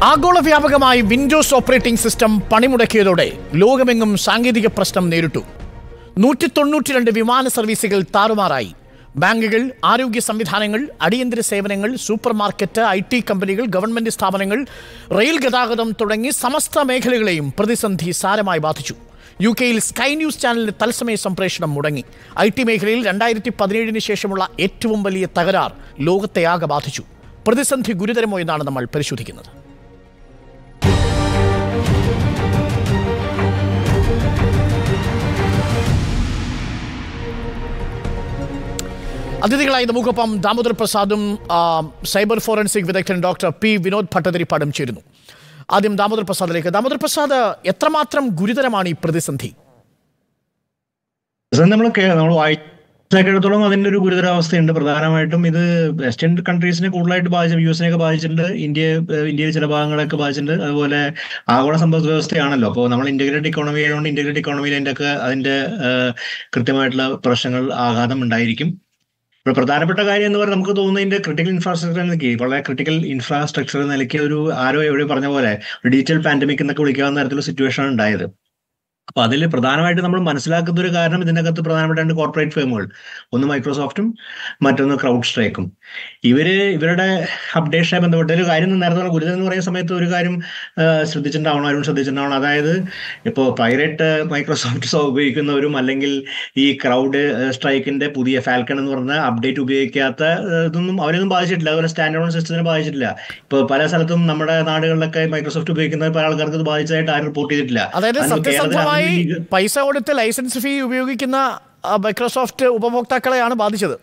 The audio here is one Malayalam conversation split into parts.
ആഗോള വ്യാപകമായി വിൻഡോസ് ഓപ്പറേറ്റിംഗ് സിസ്റ്റം പണിമുടക്കിയതോടെ ലോകമെങ്ങും സാങ്കേതിക പ്രശ്നം നേരിട്ടു നൂറ്റി തൊണ്ണൂറ്റിരണ്ട് വിമാന സർവീസുകൾ താറുമാറായി ബാങ്കുകൾ ആരോഗ്യ സംവിധാനങ്ങൾ അടിയന്തര സേവനങ്ങൾ സൂപ്പർ മാർക്കറ്റ് ഐ ടി കമ്പനികൾ ഗവൺമെന്റ് സ്ഥാപനങ്ങൾ റെയിൽ ഗതാഗതം തുടങ്ങി സമസ്ത മേഖലകളെയും പ്രതിസന്ധി സാരമായി ബാധിച്ചു യു കെയിൽ സ്കൈ ന്യൂസ് ചാനലിന്റെ തത്സമയ സംപ്രേഷണം മുടങ്ങി ഐ ടി മേഖലയിൽ രണ്ടായിരത്തി പതിനേഴിന് ശേഷമുള്ള ഏറ്റവും വലിയ തകരാർ ലോകത്തെയാകെ ബാധിച്ചു പ്രതിസന്ധി ഗുരുതരമോ എന്നാണ് നമ്മൾ പരിശോധിക്കുന്നത് അതിഥികളായി നമുക്കൊപ്പം ദാമോദർ പ്രസാദും ആ, സൈബർ ഫോറൻസിക് വിദഗ്ധൻ ഡോക്ടർ പി വിനോദ് ഭട്ടതിരിപ്പാടും ചേരുന്നു ആദ്യം ദാമോദർ പ്രസാദിലേക്ക് ദാമോദർ പ്രസാദ് എത്രമാത്രം ഗുരുതരമാണ് ഈ പ്രതിസന്ധി നമ്മൾ നമ്മൾ വായിച്ചിടത്തോളം അതിന്റെ ഒരു ഗുരുതരാവസ്ഥയുണ്ട് പ്രധാനമായിട്ടും ഇത് വെസ്റ്റേൺ കൺട്രീസിനെ കൂടുതലായിട്ട് ബാധിച്ചു യു എസിനെയൊക്കെ ബാധിച്ചിട്ടുണ്ട് ഇന്ത്യ ഏഹ് ഇന്ത്യയിൽ ചില ഭാഗങ്ങളൊക്കെ ബാധിച്ചിട്ടുണ്ട് അതുപോലെ ആഗോള സമ്പദ് വ്യവസ്ഥയാണല്ലോ അപ്പോൾ നമ്മൾ ഇന്റഗ്രേറ്റഡ് ഇക്കോണമി ആയതുകൊണ്ട് ഇന്റഗ്രേറ്റഡ് ഇക്കോണമിയിൽ അതിന്റെ ഒക്കെ അതിന്റെ ഏഹ് കൃത്യമായിട്ടുള്ള പ്രശ്നങ്ങൾ ആഘാതം ഉണ്ടായിരിക്കും ഇപ്പോൾ പ്രധാനപ്പെട്ട കാര്യം എന്ന് പറഞ്ഞാൽ നമുക്ക് തോന്നുന്നതിന്റെ ക്രിട്ടിക്കൽ ഇൻഫ്രാസ്ട്രക്ചർ നിലയ്ക്ക് വളരെ ക്രിട്ടിക്കൽ ഇൻഫ്രാസ്ട്രക്ചർ നിലയ്ക്ക് ഒരു ആരോ എവിടെ പറഞ്ഞ പോലെ ഒരു ഡിജിറ്റൽ പാൻഡമിക് എന്നൊക്കെ വിളിക്കാവുന്ന തരത്തിലുള്ള സിറ്റുവേഷൻ ആണ് ഉണ്ടായത് അപ്പൊ അതിൽ പ്രധാനമായിട്ട് നമ്മൾ മനസ്സിലാക്കുന്ന ഒരു കാരണം ഇതിനകത്ത് പ്രധാനപ്പെട്ട രണ്ട് കോർപ്പറേറ്റ് ഫേമുകൾ ഒന്ന് മൈക്രോസോഫ്റ്റും മറ്റൊന്ന് ക്രൗഡ് സ്ട്രൈക്കും ഇവര് ഇവരുടെ അപ്ഡേഷനെ ബന്ധപ്പെട്ട ഒരു കാര്യം നേരത്തെ പറഞ്ഞ ഗുരുതരം എന്ന് പറയുന്ന സമയത്ത് ഒരു കാര്യം ആ, ശ്രദ്ധിച്ചിട്ടുണ്ടാവണം ആരും ശ്രദ്ധിച്ചിട്ടുണ്ടാവണം അതായത് ഇപ്പോൾ പൈറേറ്റ് മൈക്രോസോഫ്റ്റ് ഉപയോഗിക്കുന്നവരും അല്ലെങ്കിൽ ഈ ക്രൗഡ് സ്ട്രൈക്കിന്റെ പുതിയ ഫാൽക്കൺ എന്ന് പറഞ്ഞ അപ്ഡേറ്റ് ഉപയോഗിക്കാത്ത ആ, ഇതൊന്നും അവരൊന്നും ബാധിച്ചിട്ടില്ല അതുപോലെ സ്റ്റാൻഡേർഡ് ഓൺ സിസ്റ്റത്തിനെ ബാധിച്ചിട്ടില്ല ഇപ്പോൾ പല സ്ഥലത്തും നമ്മുടെ നാടുകളിലൊക്കെ മൈക്രോസോഫ്റ്റ് ഉപയോഗിക്കുന്ന പല ആൾക്കാർക്ക് ഇത് ബാധിച്ചതായിട്ട് ആരും റിപ്പോർട്ട് ചെയ്തിട്ടില്ല അതായത് അതിന് സത്യസന്ധമായി കേരളത്തിൽ ആധുനിക- പൈസ കൊടുത്ത് ലൈസൻസ് ഫീ ഉപയോഗിക്കുന്ന ആ, മൈക്രോസോഫ്റ്റ് ഉപഭോക്താക്കളെയാണ് ബാധിച്ചത്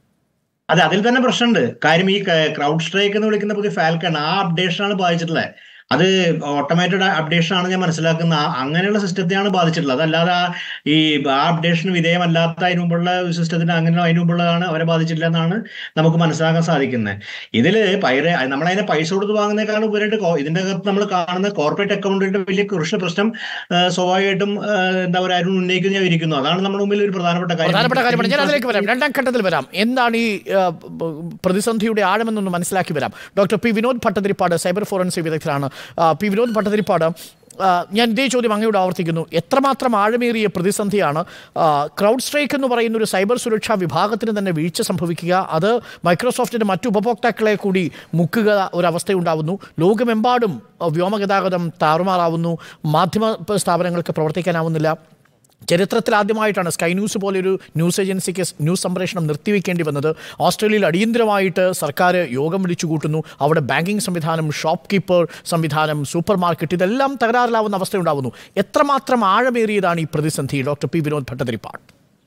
അതെ അതിൽ തന്നെ പ്രശ്നമുണ്ട് കാര്യം ഈ ക്രൗഡ് സ്ട്രൈക്ക് എന്ന് വിളിക്കുന്ന പുതിയ ഫാൽക്കൺ ആ അപ്ഡേഷൻ ആണ് ബാധിച്ചിട്ടുള്ളത് അത് ഓട്ടോമാറ്റഡ് അപ്ഡേഷൻ ആണ് ഞാൻ മനസ്സിലാക്കുന്ന ആ- അങ്ങനെയുള്ള സിസ്റ്റത്തെയാണ് ബാധിച്ചിട്ടുള്ളത് അതല്ലാതെ ആ ഈ ആ അപ്ഡേഷന് വിധേയമല്ലാത്ത അതിന് മുമ്പുള്ള സിസ്റ്റത്തിന് അങ്ങനെ അതിന് മുമ്പുള്ളതാണ് അവരെ ബാധിച്ചിട്ടില്ല എന്നാണ് നമുക്ക് മനസ്സിലാക്കാൻ സാധിക്കുന്നത് ഇതില് പൈറ നമ്മളതിനെ പൈസ കൊടുത്ത് വാങ്ങുന്നേക്കാളും ഉപരിയായിട്ട് കോ- ഇതിന്റെ അകത്ത് നമ്മൾ കാണുന്ന കോർപ്പറേറ്റ് അക്കൗണ്ടിന്റെ വലിയ കൃഷി പ്രശ്നം ആ, സ്വാഭാവികമായിട്ടും ആ, എന്താ പറയുക ആരും ഉന്നയിക്കുന്ന ഞാൻ ഇരിക്കുന്നു അതാണ് നമ്മുടെ മുമ്പിൽ ഒരു പ്രധാനപ്പെട്ട കാര്യം പ്രധാനപ്പെട്ട കാര്യമാണ് ഞാൻ അതിലേക്ക് വരാം രണ്ടാം ഘട്ടത്തിൽ വരാം എന്താണ് ഈ ആ, ബ- പ്രതിസന്ധിയുടെ ആഴമെന്നൊന്ന് മനസ്സിലാക്കി വരാം doctor P Vinod Bhattathiripad cyber forensic വിദഗ്ധരാണ് ആ, പി വിനോദ് ഭട്ടതിരിപ്പാട് ആ, ഞാൻ ഇതേ ചോദ്യം അങ്ങോട്ട് ആവർത്തിക്കുന്നു എത്രമാത്രം ആഴമേറിയ പ്രതിസന്ധിയാണ് ആ, ക്രൗഡ് സ്ട്രൈക്ക് എന്ന് പറയുന്ന ഒരു സൈബർ സുരക്ഷാ വിഭാഗത്തിന് തന്നെ വീഴ്ച സംഭവിക്കുക അത് മൈക്രോസോഫ്റ്റിൻ്റെ മറ്റു ഉപഭോക്താക്കളെ കൂടി മുക്കുക ഒരവസ്ഥയുണ്ടാവുന്നു ലോകമെമ്പാടും ആ, വ്യോമഗതാഗതം താറുമാറാവുന്നു മാധ്യമ സ്ഥാപനങ്ങൾക്ക് പ്രവർത്തിക്കാനാവുന്നില്ല ചരിത്രത്തിൽ ആദ്യമായിട്ടാണ് സ്കൈ ന്യൂസ് പോലെയൊരു ന്യൂസ് ഏജൻസിക്ക് ന്യൂസ് സംപ്രേഷണം നിർത്തിവെക്കേണ്ടി വന്നത് ഓസ്ട്രേലിയയിൽ അടിയന്തരമായിട്ട് സർക്കാർ യോഗം വിളിച്ചു കൂട്ടുന്നു അവിടെ ബാങ്കിംഗ് സംവിധാനം ഷോപ്പ് കീപ്പർ സംവിധാനം സൂപ്പർ മാർക്കറ്റ് ഇതെല്ലാം തകരാറിലാവുന്ന അവസ്ഥയുണ്ടാവുന്നു എത്രമാത്രം ആഴമേറിയതാണ് ഈ പ്രതിസന്ധി doctor P Vinod Bhattathiripad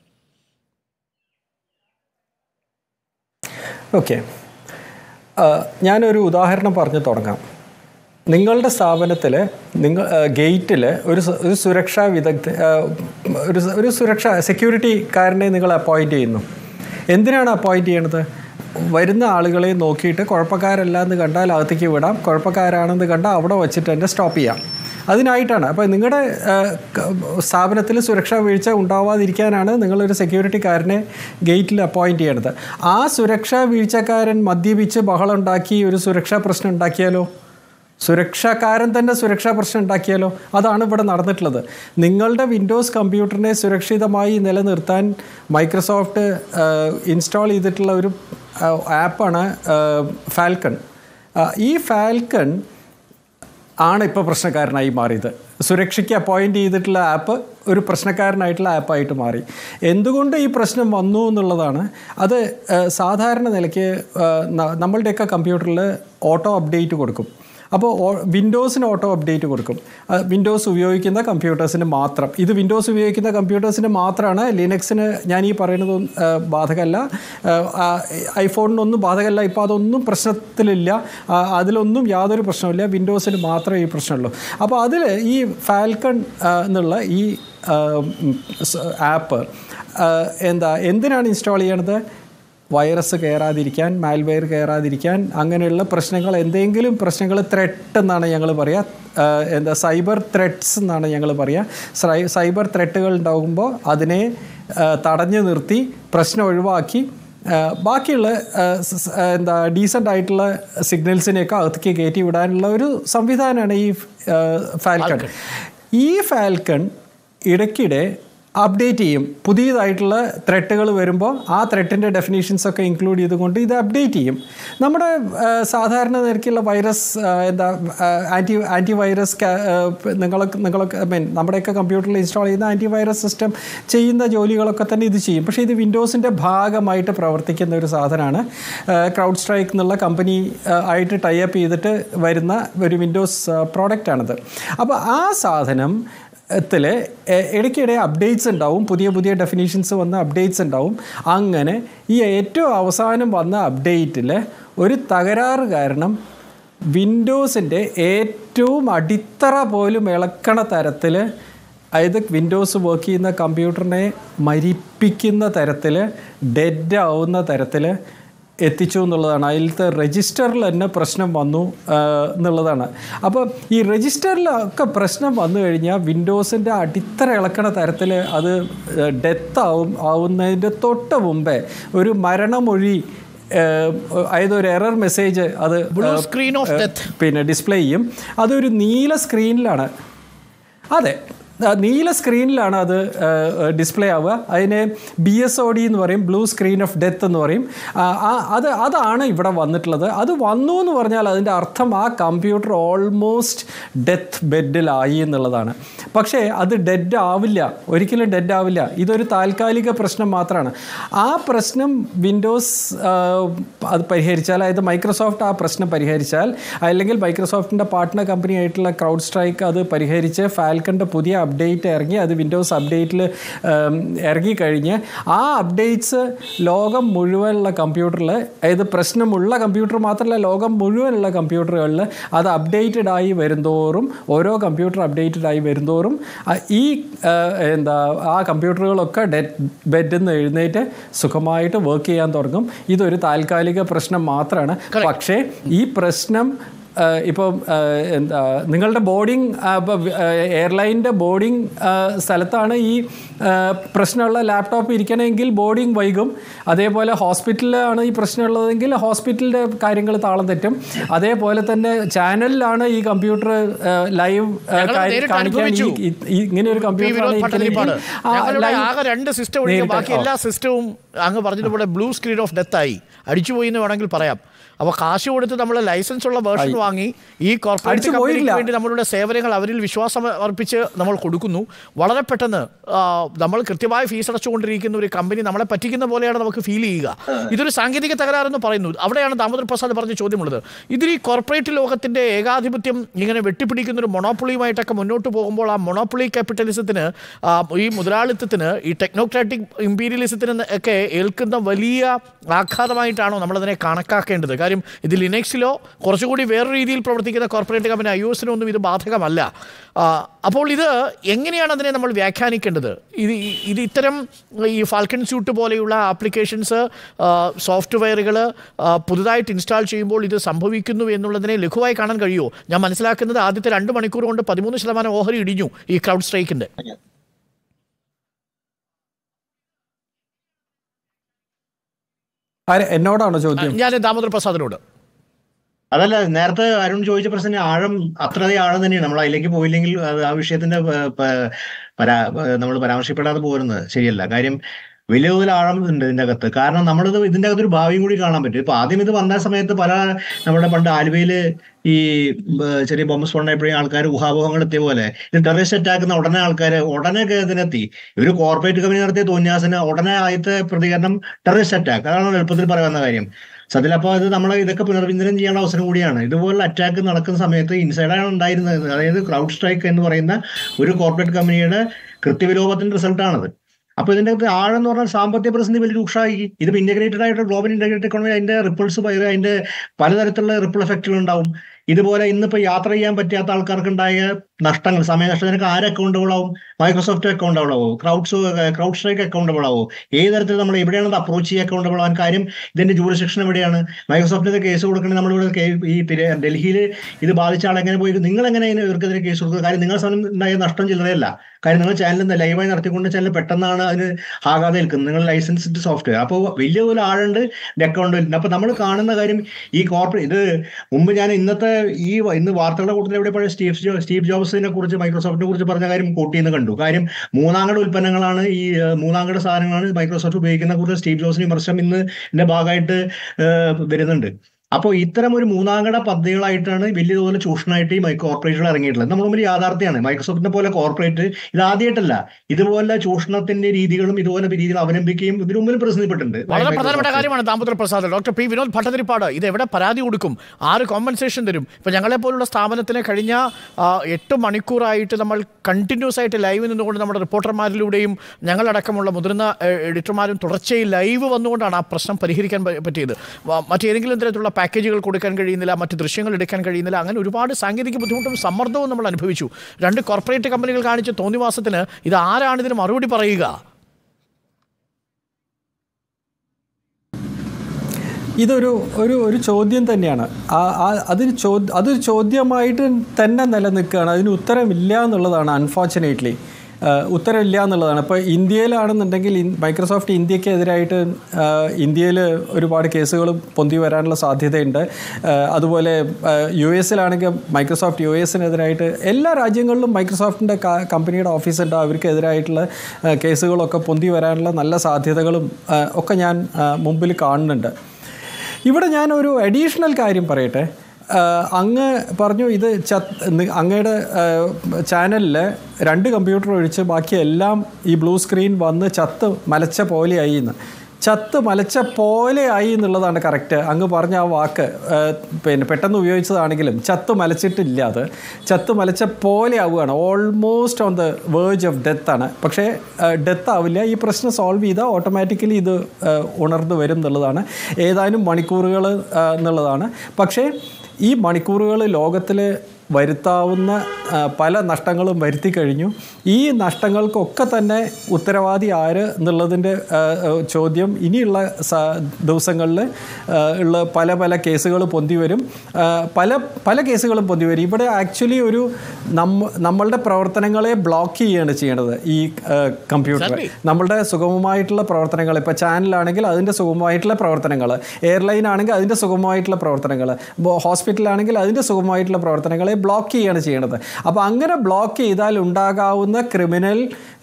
okay ഞാനൊരു ഉദാഹരണം പറഞ്ഞു തുടങ്ങാം നിങ്ങളുടെ സ്ഥാപനത്തിൽ നിങ്ങൾ ഗേറ്റിൽ ഒരു സു- ഒരു സുരക്ഷാ വിദഗ്ധ ആ, ഒരു സു- ഒരു സുരക്ഷാ സെക്യൂരിറ്റിക്കാരനെ നിങ്ങൾ അപ്പോയിൻറ്റ് ചെയ്യുന്നു എന്തിനാണ് അപ്പോയിൻറ്റ് ചെയ്യണത് വരുന്ന ആളുകളെ നോക്കിയിട്ട് കുഴപ്പക്കാരല്ല എന്ന് കണ്ടാൽ അകത്തേക്ക് വിടാം കുഴപ്പക്കാരാണെന്ന് കണ്ടാൽ അവിടെ വച്ചിട്ട് തന്നെ സ്റ്റോപ്പ് ചെയ്യാം അതിനായിട്ടാണ് അപ്പോൾ നിങ്ങളുടെ സ്ഥാപനത്തിൽ സുരക്ഷാ വീഴ്ച ഉണ്ടാവാതിരിക്കാനാണ് നിങ്ങളൊരു സെക്യൂരിറ്റിക്കാരനെ ഗേറ്റിൽ അപ്പോയിൻറ്റ് ചെയ്യണത് ആ സുരക്ഷാ വീഴ്ചക്കാരൻ മദ്യപിച്ച് ബഹളം ഉണ്ടാക്കി ഒരു സുരക്ഷാ പ്രശ്നം ഉണ്ടാക്കിയാലോ സുരക്ഷാക്കാരൻ തന്നെ സുരക്ഷാ പ്രശ്നം ഉണ്ടാക്കിയാലോ അതാണ് ഇവിടെ നടന്നിട്ടുള്ളത് നിങ്ങളുടെ വിൻഡോസ് കമ്പ്യൂട്ടറിനെ സുരക്ഷിതമായി നിലനിർത്താൻ മൈക്രോസോഫ്റ്റ് ഇൻസ്റ്റാൾ ചെയ്തിട്ടുള്ള ഒരു ആപ്പാണ് ഫാൽക്കൺ ഈ ഫാൽക്കൺ ആണ് ഇപ്പോൾ പ്രശ്നക്കാരനായി മാറിയത് സുരക്ഷയ്ക്ക് അപ്പോയിൻ്റ് ചെയ്തിട്ടുള്ള ആപ്പ് ഒരു പ്രശ്നക്കാരനായിട്ടുള്ള ആപ്പായിട്ട് മാറി എന്തുകൊണ്ട് ഈ പ്രശ്നം വന്നു എന്നുള്ളതാണ് അത് ഏഹ്, സാധാരണ നിലയ്ക്ക് ഏഹ്, ന- നമ്മളുടെയൊക്കെ കമ്പ്യൂട്ടറിൽ ഓട്ടോ അപ്ഡേറ്റ് കൊടുക്കും അപ്പോൾ വിൻഡോസിന് ഓട്ടോ അപ്ഡേറ്റ് കൊടുക്കും അത് വിൻഡോസ് ഉപയോഗിക്കുന്ന കമ്പ്യൂട്ടേഴ്സിന് മാത്രം ഇത് വിൻഡോസ് ഉപയോഗിക്കുന്ന കമ്പ്യൂട്ടേഴ്സിന് മാത്രമാണ് ലിനക്സിന് ഞാൻ ഈ പറയുന്നത് ബാധകമല്ല ഐഫോണിനൊന്നും ബാധകമല്ല ഇപ്പോൾ അതൊന്നും പ്രശ്നത്തിലില്ല ആ, അതിലൊന്നും യാതൊരു പ്രശ്നമില്ല വിൻഡോസിന് മാത്രമേ ഈ പ്രശ്നമുള്ളൂ അപ്പോൾ അതിൽ ഈ ഫാൽക്കൺ ആ, എന്നുള്ള ഈ ആപ്പ് എന്താ എന്തിനാണ് ഇൻസ്റ്റാൾ ചെയ്യണത് വൈറസ് കയറാതിരിക്കാൻ മാൽവെയർ കയറാതിരിക്കാൻ അങ്ങനെയുള്ള പ്രശ്നങ്ങൾ എന്തെങ്കിലും പ്രശ്നങ്ങൾ ത്രെട്ട് എന്നാണ് ഞങ്ങൾ പറയുക ആഹ് എന്താ സൈബർ ത്രെട്സ് എന്നാണ് ഞങ്ങൾ പറയുക സൈബർ ത്രെട്ടുകൾ ഉണ്ടാകുമ്പോൾ അതിനെ ആഹ് തടഞ്ഞു നിർത്തി പ്രശ്നം ഒഴിവാക്കി ആ, ബാക്കിയുള്ള ആ, സ് സ്- ആ, എന്താ ഡീസൻ്റ് ആയിട്ടുള്ള സിഗ്നൽസിനെയൊക്കെ അകത്തേക്ക് കയറ്റി വിടാനുള്ള ഒരു സംവിധാനമാണ് ഈ ഫാൽക്കൺ ഈ ഫാൽക്കൺ ഇടയ്ക്കിടെ അപ്ഡേറ്റ് ചെയ്യും പുതിയതായിട്ടുള്ള ത്രെട്ടുകൾ വരുമ്പോൾ ആ ത്രെട്ടിൻ്റെ ഡെഫിനേഷൻസ് ഒക്കെ ഇൻക്ലൂഡ് ചെയ്തുകൊണ്ട് ഇത് അപ്ഡേറ്റ് ചെയ്യും നമ്മുടെ ആ, സാധാരണ നിരക്കുള്ള വൈറസ് ആ, എന്താ ആൻറ്റി ആൻറ്റി വൈറസ് നിങ്ങളൊക്കെ നിങ്ങളൊക്കെ ഐ മീൻ നമ്മുടെയൊക്കെ കമ്പ്യൂട്ടറിൽ ഇൻസ്റ്റാൾ ചെയ്യുന്ന ആൻറ്റി വൈറസ് സിസ്റ്റം ചെയ്യുന്ന ജോലികളൊക്കെ തന്നെ ഇത് ചെയ്യും പക്ഷേ ഇത് വിൻഡോസിൻ്റെ ഭാഗമായിട്ട് പ്രവർത്തിക്കുന്ന ഒരു സാധനമാണ് ക്രൗഡ് സ്ട്രൈക്ക് എന്നുള്ള കമ്പനി ആയിട്ട് ടൈപ്പ് ചെയ്തിട്ട് വരുന്ന ഒരു വിൻഡോസ് പ്രോഡക്റ്റാണിത് അപ്പോൾ ആ സാധനം ത്തിൽ ഇടയ്ക്കിടെ അപ്ഡേറ്റ്സ് ഉണ്ടാവും പുതിയ പുതിയ ഡെഫിനേഷൻസ് വന്ന അപ്ഡേറ്റ്സ് ഉണ്ടാവും അങ്ങനെ ഈ ഏറ്റവും അവസാനം വന്ന അപ്ഡേറ്റിൽ ഒരു തകരാറ് കാരണം വിൻഡോസിൻ്റെ ഏറ്റവും അടിത്തറ പോലും ഇളക്കണ തരത്തിൽ അതായത് വിൻഡോസ് വർക്ക് ചെയ്യുന്ന കമ്പ്യൂട്ടറിനെ മരിപ്പിക്കുന്ന തരത്തിൽ ഡെഡ് ആവുന്ന തരത്തിൽ എത്തിച്ചു എന്നുള്ളതാണ് അതിലത്തെ രജിസ്റ്ററിൽ തന്നെ പ്രശ്നം വന്നു ആ, എന്നുള്ളതാണ് അപ്പോൾ ഈ രജിസ്റ്ററിലൊക്കെ പ്രശ്നം വന്നു കഴിഞ്ഞാൽ വിൻഡോസിൻ്റെ അടിത്തറ ഇളക്കണ തരത്തിൽ അത് ഡെത്ത് ആവും ആവുന്നതിൻ്റെ തൊട്ട് മുമ്പേ ഒരു മരണമൊഴി ഏഹ്, അതായത് ഒരു എറർ മെസ്സേജ് അത് blue uh, screen of uh, death പിന്നെ ഡിസ്പ്ലേ ചെയ്യും അതൊരു നീല സ്ക്രീനിലാണ് അതെ ആ, നീല സ്ക്രീനിലാണ് അത് ഡിസ്പ്ലേ ആവുക അതിനെ ബി എസ് ഒ ഡി എന്ന് പറയും ബ്ലൂ സ്ക്രീൻ ഓഫ് ഡെത്ത് എന്ന് പറയും ആ, ആ, അത് അതാണ് ഇവിടെ വന്നിട്ടുള്ളത് അത് വന്നു എന്ന് പറഞ്ഞാൽ അതിൻ്റെ അർത്ഥം ആ കമ്പ്യൂട്ടർ ഓൾമോസ്റ്റ് ഡെത്ത് ബെഡിലായി എന്നുള്ളതാണ് പക്ഷേ അത് ഡെഡ് ആവില്ല ഒരിക്കലും ഡെഡ് ആവില്ല ഇതൊരു താൽക്കാലിക പ്രശ്നം മാത്രമാണ് ആ പ്രശ്നം വിൻഡോസ് അത് പരിഹരിച്ചാൽ അതായത് മൈക്രോസോഫ്റ്റ് ആ പ്രശ്നം പരിഹരിച്ചാൽ അല്ലെങ്കിൽ മൈക്രോസോഫ്റ്റിൻ്റെ പാർട്ട്ണർ കമ്പനി ആയിട്ടുള്ള ക്രൗഡ് സ്ട്രൈക്ക് അത് പരിഹരിച്ച് ഫാൽക്കൻ്റെ പുതിയ അപ്ഡേറ്റ് ഇറങ്ങി അത് വിൻഡോസ് അപ്ഡേറ്റിൽ ഇറങ്ങിക്കഴിഞ്ഞ് ആ അപ്ഡേറ്റ്സ് ലോകം മുഴുവനുള്ള കമ്പ്യൂട്ടറിൽ അതായത് പ്രശ്നമുള്ള കമ്പ്യൂട്ടർ മാത്രമല്ല ലോകം മുഴുവനുള്ള കമ്പ്യൂട്ടറുകളിൽ അത് അപ്ഡേറ്റഡ് ആയി വരുന്തോറും ഓരോ കമ്പ്യൂട്ടർ അപ്ഡേറ്റഡ് ആയി വരുന്തോറും ആ, ഈ ആ, എന്താ ആ കമ്പ്യൂട്ടറുകളൊക്കെ ഡെഡ് ബെഡിൽ നിന്ന് എഴുന്നേറ്റ് സുഖമായിട്ട് വർക്ക് ചെയ്യാൻ തുടങ്ങും ഇതൊരു താൽക്കാലിക പ്രശ്നം മാത്രമാണ് പക്ഷേ ഈ പ്രശ്നം ആഹ് ഇപ്പം ആഹ് എന്താ നിങ്ങളുടെ ബോർഡിംഗ് ഇപ്പോൾ എയർലൈനിൻ്റെ ബോർഡിംഗ് സ്ഥലത്താണ് ഈ ആഹ് പ്രശ്നമുള്ള ലാപ്ടോപ്പ് ഇരിക്കണമെങ്കിൽ ബോർഡിംഗ് വൈകും അതേപോലെ ഹോസ്പിറ്റലിലാണ് ഈ പ്രശ്നമുള്ളതെങ്കിൽ ഹോസ്പിറ്റലിൻ്റെ കാര്യങ്ങൾ താളം തെറ്റും അതേപോലെ തന്നെ ചാനലിലാണ് ഈ കമ്പ്യൂട്ടർ ലൈവ് ഞങ്ങൾ നേരിട്ട് കാണിക്കാൻ ഈ- അനുഭവിച്ചു. ഈ- ഈ ഇങ്ങനെ ഒരു പി കമ്പ്യൂട്ടറാണ് വിനോദ് പട്ടതിരിപ്പാട് ഇരിക്കുന്നതെങ്കിൽ ആ ഞങ്ങളുടെ live- ആകെ രണ്ട് സിസ്റ്റം ഒഴികെ നേരിട്ട് ബാക്കി ഓ. എല്ലാ സിസ്റ്റവും അങ്ങ് പറഞ്ഞതുപോലെ ബ്ലൂ സ്ക്രീൻ ഓഫ് ഡെത്ത് ആയി അടിച്ചുപോയി എന്ന് വേണമെങ്കിൽ പറയാം അപ്പോൾ കാശ് കൊടുത്ത് നമ്മൾ ലൈസൻസ് ഉള്ള വേർഷൻ വാങ്ങി ഈ കോർപ്പറേറ്റ് അടിച്ചു കമ്പനിക്ക് പോയില്ല. വേണ്ടി നമ്മളുടെ സേവനങ്ങൾ അവരിൽ വിശ്വാസം അർപ്പിച്ച് നമ്മൾ കൊടുക്കുന്നു വളരെ പെട്ടെന്ന് ആ, നമ്മൾ കൃത്യമായി ഫീസ് അടച്ചുകൊണ്ടിരിക്കുന്ന ഒരു കമ്പനി നമ്മളെ പറ്റിക്കുന്ന പോലെയാണ് നമുക്ക് ഫീൽ ചെയ്യുക ഇതൊരു സാങ്കേതിക തകരാറെന്ന് പറയുന്നു അവിടെയാണ് ദാമോദർ പ്രസാദ് പറഞ്ഞ ചോദ്യമുള്ളത് ഇതിൽ ഈ കോർപ്പറേറ്റ് ലോകത്തിന്റെ ഏകാധിപത്യം ഇങ്ങനെ വെട്ടിപ്പിടിക്കുന്ന ഒരു മൊണോപ്പൊളിയുമായിട്ടൊക്കെ മുന്നോട്ട് പോകുമ്പോൾ ആ മൊണോപ്പൊളി ക്യാപിറ്റലിസത്തിന് ആ, ഈ മുതലാളിത്തത്തിന് ഈ ടെക്നോക്രാറ്റിക് ഇമ്പീരിയലിസത്തിന് ഒക്കെ ഏൽക്കുന്ന വലിയ ആഘാതമായിട്ടാണോ നമ്മളതിനെ കണക്കാക്കേണ്ടത് കാര്യം ഇത് ലിനക്സിലോ കുറച്ചുകൂടി വേറെ രീതിയിൽ പ്രവർത്തിക്കുന്ന കോർപ്പറേറ്റ് കമ്പനി ഐ ഒസിനോ ഒന്നും ഇത് ബാധകമല്ല ആ, അപ്പോൾ ഇത് എങ്ങനെയാണ് അതിനെ നമ്മൾ വ്യാഖ്യാനിക്കേണ്ടത് ഇത് ഈ- ഇത് ഇത്തരം ഈ ഫാൽക്കൺ സ്യൂട്ട് പോലെയുള്ള ആപ്ലിക്കേഷൻസ് സോഫ്റ്റ്വെയറുകൾ പുതുതായിട്ട് ഇൻസ്റ്റാൾ ചെയ്യുമ്പോൾ ഇത് സംഭവിക്കുന്നു എന്നുള്ളതിനെ ലഘുവായി കാണാൻ കഴിയുമോ ഞാൻ മനസ്സിലാക്കുന്നത് ആദ്യത്തെ രണ്ട് മണിക്കൂർ കൊണ്ട് പതിമൂന്ന് ശതമാനം ഓഹരി ഇടിഞ്ഞു ഈ ക്രൗഡ് സ്ട്രൈക്കിന്റെ ആര് എന്നോടാണോ ചോദ്യം ഞാൻ ദാമോദർ പ്രസാദിനോട് അതല്ല നേരത്തെ അരുൺ ചോദിച്ച പ്രശ്നം ആഴം അത്രയധികം ആഴം തന്നെയാണ് നമ്മൾ അതിലേക്ക് പോയില്ലെങ്കിൽ അത് ആ വിഷയത്തിന്റെ പ- പ- പരാ നമ്മൾ പരാമർശപ്പെടാതെ പോരുന്നത് ശരിയല്ല കാര്യം വലിയ തോതിൽ ആഴം ഉണ്ട് ഇതിന്റെ അകത്ത് കാരണം നമ്മളിത് ഇതിന്റെ അകത്ത് ഒരു ഭാവിയും കൂടി കാണാൻ പറ്റും ഇപ്പൊ ആദ്യം ഇത് വന്ന സമയത്ത് പല നമ്മുടെ പണ്ട് ആലുവയില് ഈ ഏർ ചെറിയ ബോംബ് സ്ഫോടനപ്പോഴും ആൾക്കാർ ഊഹാപോഹങ്ങൾ എത്തിയ പോലെ ഇത് ടെററിസ്റ്റ് അറ്റാക്ക് എന്ന ഉടനെ ആൾക്കാർ ഉടനെ ഒക്കെ ഇതിനെത്തി ഒരു കോർപ്പറേറ്റ് കമ്പനി നടത്തിയ തോന്നിയാസിന് ഉടനെ ആദ്യത്തെ പ്രതികരണം ടെററിസ്റ്റ് അറ്റാക്ക് അതാണ് എളുപ്പത്തിൽ പറയാവുന്ന കാര്യം സത്യത്തിൽ അപ്പോൾ അത് നമ്മൾ ഇതൊക്കെ പുനർവിചിന്തനം ചെയ്യാനുള്ള അവസരം കൂടിയാണ് ഇതുപോലുള്ള അറ്റാക്ക് നടക്കുന്ന സമയത്ത് ഇൻസൈഡാണ് ഉണ്ടായിരുന്നത് അതായത് ക്രൗഡ് സ്ട്രൈക്ക് എന്ന് പറയുന്ന ഒരു കോർപ്പറേറ്റ് കമ്പനിയുടെ കൃത്യവിലോപത്തിന്റെ റിസൾട്ടാണത് അപ്പൊ ഇതിന്റെ അകത്ത് ആഴം എന്ന് പറഞ്ഞാൽ സാമ്പത്തിക പ്രതിസന്ധി വലിയ രൂക്ഷമായി ഇത് ഇന്റഗ്രേറ്റഡ് ആയിട്ട് ഗ്ലോബൽ ഇന്റഗ്രേറ്റഡ് എക്കോണമി അതിന്റെ റിപ്പിൾസ് അതിന്റെ പലതരത്തിലുള്ള റിപ്പിൾ എഫക്റ്റുകൾ ഉണ്ടാവും ഇതുപോലെ ഇന്നിപ്പോ യാത്ര ചെയ്യാൻ പറ്റാത്ത ആൾക്കാർക്ക് ഉണ്ടായ നഷ്ടങ്ങൾ സമയനഷ്ടത്തിനൊക്കെ ആര് അക്കൗണ്ടബിൾ ആവും മൈക്രോസോഫ്റ്റ് അക്കൗണ്ടബിൾ ആവോ ക്രൗഡ്സ് ക്രൗഡ് സ്ട്രൈക്ക് അക്കൗണ്ടബിൾ ആവോ ഏത് തരത്തിൽ നമ്മൾ എവിടെയാണ് അത് അപ്രോച്ച് ചെയ്യാൻ അക്കൗണ്ടബിൾ ആവാൻ കാര്യം ഇതിന്റെ ജൂറിസ്ഡിക്ഷൻ എവിടെയാണ് മൈക്രോസോഫ്റ്റിന്റെ കേസ് കൊടുക്കണമെങ്കിൽ നമ്മളിവിടെ കേ- ഈ തിര- ഡൽഹിയിൽ ഇത് ബാധിച്ച ആൾ എങ്ങനെ പോയി നിങ്ങൾ എങ്ങനെ ഇതിന് ഇവർക്കെതിരെ കേസ് കൊടുക്കുക കാര്യം നിങ്ങളുടെ സമയം ഉണ്ടായ നഷ്ടം ചില്ലറയല്ല കാര്യം നിങ്ങൾ ചാനൽ ലൈവായി നടത്തിക്കൊണ്ട് ചാനൽ പെട്ടെന്നാണ് അതിന് ആകാതെ നിൽക്കുന്നത് നിങ്ങൾ ലൈസൻസ്ഡ് സോഫ്റ്റ്വെയർ അപ്പോൾ വലിയ പോലെ ആളുണ്ട് അക്കൗണ്ട് അപ്പൊ നമ്മൾ കാണുന്ന കാര്യം ഈ കോർപ്പറേറ്റ് ഇത് മുമ്പ് ഞാൻ ഇന്നത്തെ ഈ വ- ഇന്ന് വാർത്തകളുടെ കൂട്ടത്തിൽ എവിടെ പഴയ സ്റ്റീവ് ജോ- സ്റ്റീവ് ജോബ്സിനെ കുറിച്ച് മൈക്രോസോഫ്റ്റിനെ കുറിച്ച് പറഞ്ഞ കാര്യം കൂട്ടിയെന്ന് കണ്ടു കാര്യം മൂന്നാംകട ഉൽപ്പന്നങ്ങളാണ് ഈ ഏഹ്, മൂന്നാംകട സാധനങ്ങളാണ് മൈക്രോസോഫ്റ്റ് ഉപയോഗിക്കുന്ന കുറിച്ച് സ്റ്റീവ് ജോബ്സിന് വിമർശനം ഇന്ന് ഇതിന്റെ ഭാഗമായിട്ട് ഏഹ്, വരുന്നുണ്ട് അപ്പോൾ ഇത്തരം ഒരു മൂന്നാംകട പദ്ധതികളായിട്ടാണ് വലിയ തോതിൽ ചൂഷണമായിട്ട് ഈ മൈക്രോ കോർപ്പറേറ്റുകൾ ഇറങ്ങിയിട്ടുള്ളത് നമ്മൾ മുമ്പിൽ യാഥാർത്ഥ്യമാണ് മൈക്രോസോഫ്റ്റിനെ പോലെ കോർപ്പറേറ്റ് ഇത് ആദ്യമായിട്ടല്ല ഇതുപോലെ ചൂഷണത്തിന്റെ രീതികളും ഇതുപോലെ രീതികൾ അവലംബിക്കുകയും ഇതിനു മുമ്പിൽ പ്രസിദ്ധപ്പെട്ടിട്ടുണ്ട് വളരെ പ്രധാനപ്പെട്ട മൈക്രോസോഫ്റ്റ്. കാര്യമാണ് ദാമോദര പ്രസാദ് ഡോക്ടർ പി വിനോദ് ഭട്ടതിരിപ്പാട് ഇത് എവിടെ പരാതി കൊടുക്കും ആര് കോമ്പൻസേഷൻ തരും ഇപ്പം ഞങ്ങളെ പോലുള്ള സ്ഥാപനത്തിന് കഴിഞ്ഞ ആ, എട്ട് മണിക്കൂറായിട്ട് നമ്മൾ കണ്ടിന്യൂസ് ആയിട്ട് ലൈവ് നിന്നുകൊണ്ട് നമ്മുടെ റിപ്പോർട്ടർമാരിലൂടെയും ഞങ്ങളടക്കമുള്ള മുതിർന്ന എ- എഡിറ്റർമാരും തുടർച്ചയായി ലൈവ് വന്നുകൊണ്ടാണ് ആ പ്രശ്നം പരിഹരിക്കാൻ പ- പറ്റിയത് വ- മറ്റേതെങ്കിലും തരത്തിലുള്ള പാക്കേജുകൾ കൊടുക്കാൻ കഴിയുന്നില്ല മറ്റ് ദൃശ്യങ്ങൾ എടുക്കാൻ കഴിയുന്നില്ല അങ്ങനെ ഒരുപാട് സാങ്കേതിക ബുദ്ധിമുട്ടും സമ്മർദ്ദവും നമ്മൾ അനുഭവിച്ചു രണ്ട് കോർപ്പറേറ്റ് കമ്പനികൾ കാണിച്ച തോന്നിവാസത്തിന് ഇത് ആരാണ് ഇതിന് മറുപടി പറയുക ഇതൊരു ഒരു ഒരു ചോദ്യം തന്നെയാണ് ആ- ആ- അതിന് ചോദ്യം അതൊരു ചോദ്യമായിട്ട് തന്നെ നിലനിൽക്കുകയാണ് അതിന് ഉത്തരമില്ല എന്നുള്ളതാണ് അൺഫോർച്ചുനേറ്റ്ലി ഉത്തരമില്ല എന്നുള്ളതാണ് ഇപ്പോൾ ഇന്ത്യയിലാണെന്നുണ്ടെങ്കിൽ ഇൻ- മൈക്രോസോഫ്റ്റ് ഇന്ത്യക്കെതിരായിട്ട് ഇന്ത്യയിൽ ഒരുപാട് കേസുകൾ പൊന്തി വരാനുള്ള സാധ്യതയുണ്ട് ആ, അതുപോലെ യു എസിലാണെങ്കിൽ മൈക്രോസോഫ്റ്റ് യു എസിനെതിരായിട്ട് എല്ലാ രാജ്യങ്ങളിലും മൈക്രോസോഫ്റ്റിൻ്റെ കമ്പനിയുടെ ഓഫീസുണ്ട് അവർക്കെതിരായിട്ടുള്ള ആ, കേസുകളൊക്കെ പൊന്തി വരാനുള്ള നല്ല സാധ്യതകളും ആ, ഒക്കെ ഞാൻ ആ, മുമ്പിൽ കാണുന്നുണ്ട് ഇവിടെ ഞാൻ ഒരു അഡീഷണൽ കാര്യം പറയട്ടെ ആഹ് അങ്ങ് പറഞ്ഞു ഇത് ചത്ത് നി- അങ്ങയുടെ ചാനലിൽ രണ്ട് കമ്പ്യൂട്ടർ ഒഴിച്ച് ബാക്കി എല്ലാം ഈ ബ്ലൂ സ്ക്രീൻ വന്ന് ചത്ത് മലച്ച പോലെയായി എന്ന് ചത്ത് മലച്ച പോലെയായി എന്നുള്ളതാണ് കറക്റ്റ് അങ്ങ് പറഞ്ഞ ആ വാക്ക് ആഹ് പിന്നെ പെട്ടെന്ന് ഉപയോഗിച്ചതാണെങ്കിലും ചത്ത് മലച്ചിട്ടില്ല അത് ചത്ത് മലച്ച പോലെ ആവുകയാണ് almost on the verge of death ആണ് പക്ഷേ ഡെത്ത് ആവില്ല ഈ പ്രശ്നം സോൾവ് ചെയ്താൽ ഓട്ടോമാറ്റിക്കലി ഇത് ആഹ് ഉണർന്നു വരും എന്നുള്ളതാണ് ഏതാനും മണിക്കൂറുകൾ എന്നുള്ളതാണ് പക്ഷേ ഈ മണിക്കൂറുകൾ ലോകത്തിൽ വരുത്താവുന്ന ആ, പല നഷ്ടങ്ങളും വരുത്തി കഴിഞ്ഞു ഈ നഷ്ടങ്ങൾക്കൊക്കെ തന്നെ ഉത്തരവാദി ആര് എന്നുള്ളതിൻ്റെ ആ, ആ, ചോദ്യം ഇനിയുള്ള സ- ദിവസങ്ങളിൽ ആ, ഉള്ള പല പല കേസുകൾ പൊന്തി വരും ആ, പല പല കേസുകളും പൊന്തി വരും ഇവിടെ ആക്ച്വലി ഒരു നമ്മ നമ്മളുടെ പ്രവർത്തനങ്ങളെ ബ്ലോക്ക് ചെയ്യുകയാണ് ചെയ്യേണ്ടത് ഈ കമ്പ്യൂട്ടർ Exactly. നമ്മളുടെ സുഗമമായിട്ടുള്ള പ്രവർത്തനങ്ങൾ ഇപ്പോൾ ചാനലാണെങ്കിൽ അതിൻ്റെ സുഗമമായിട്ടുള്ള പ്രവർത്തനങ്ങൾ എയർലൈൻ ആണെങ്കിൽ അതിൻ്റെ സുഗമമായിട്ടുള്ള പ്രവർത്തനങ്ങൾ ഹോസ്പിറ്റലാണെങ്കിൽ അതിൻ്റെ സുഗമമായിട്ടുള്ള പ്രവർത്തനങ്ങളെ ബ്ലോക്ക് ചെയ്യുകയാണ് ചെയ്യേണ്ടത് അപ്പോൾ അങ്ങനെ ബ്ലോക്ക് ചെയ്താൽ ഉണ്ടാകാവുന്ന ക്രിമിനൽ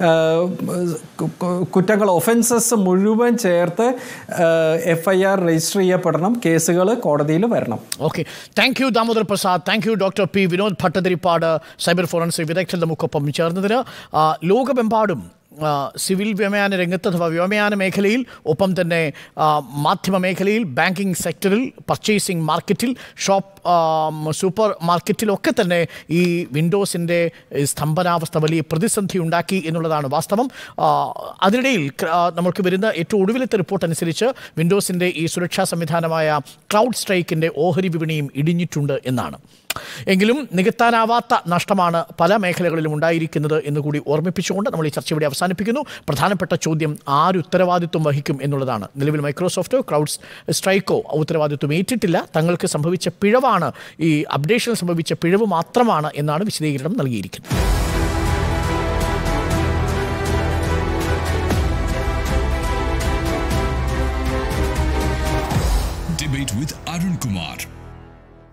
കുറ്റങ്ങൾ ഒഫൻസസ് മുഴുവൻ ചേർത്ത് എഫ് ഐ ആർ രജിസ്റ്റർ ചെയ്യപ്പെടണം കേസുകൾ കോടതിയിൽ വരണം okay thank you Damodar Prasad thank you doctor P Vinod Bhattathiripad cyber forensic വിദഗ്ധൻ നമുക്കൊപ്പം ചേർന്നതിന് ആ, ലോകമെമ്പാടും ആ, സിവിൽ വ്യോമയാന രംഗത്ത് അഥവാ വ്യോമയാന മേഖലയിൽ ഒപ്പം തന്നെ ആ, മാധ്യമ മേഖലയിൽ ബാങ്കിങ് സെക്ടറിൽ പർച്ചേസിംഗ് മാർക്കറ്റിൽ ഷോപ്പ് ആ, സൂപ്പർ മാർക്കറ്റിലൊക്കെ തന്നെ ഈ വിൻഡോസിൻ്റെ സ്തംഭനാവസ്ഥ വലിയ പ്രതിസന്ധി ഉണ്ടാക്കി എന്നുള്ളതാണ് വാസ്തവം ആ, അതിനിടയിൽ ക്ര- ആ, നമുക്ക് വരുന്ന ഏറ്റവും ഒടുവിലത്തെ റിപ്പോർട്ട് അനുസരിച്ച് വിൻഡോസിൻ്റെ ഈ സുരക്ഷാ സംവിധാനമായ ക്ലൗഡ് സ്ട്രൈക്കിൻ്റെ ഓഹരി വിപണിയും ഇടിഞ്ഞിട്ടുണ്ട് എന്നാണ് എങ്കിലും നികത്താനാവാത്ത നഷ്ടമാണ് പല മേഖലകളിലും ഉണ്ടായിരിക്കുന്നത് എന്ന് കൂടി ഓർമ്മിപ്പിച്ചുകൊണ്ട് നമ്മൾ ഈ ചർച്ച ഇവിടെ അവസാനിപ്പിക്കുന്നു പ്രധാനപ്പെട്ട ചോദ്യം ആര് ഉത്തരവാദിത്വം വഹിക്കും എന്നുള്ളതാണ് നിലവിൽ മൈക്രോസോഫ്റ്റോ ക്രൗഡ് സ്ട്രൈക്കോ ആ ഉത്തരവാദിത്വം ഏറ്റിട്ടില്ല തങ്ങൾക്ക് സംഭവിച്ച പിഴവാണ് ഈ അപ്ഡേഷനിൽ സംഭവിച്ച പിഴവ് മാത്രമാണ് എന്നാണ് വിശദീകരണം നൽകിയിരിക്കുന്നത് Debate with Arun Kumar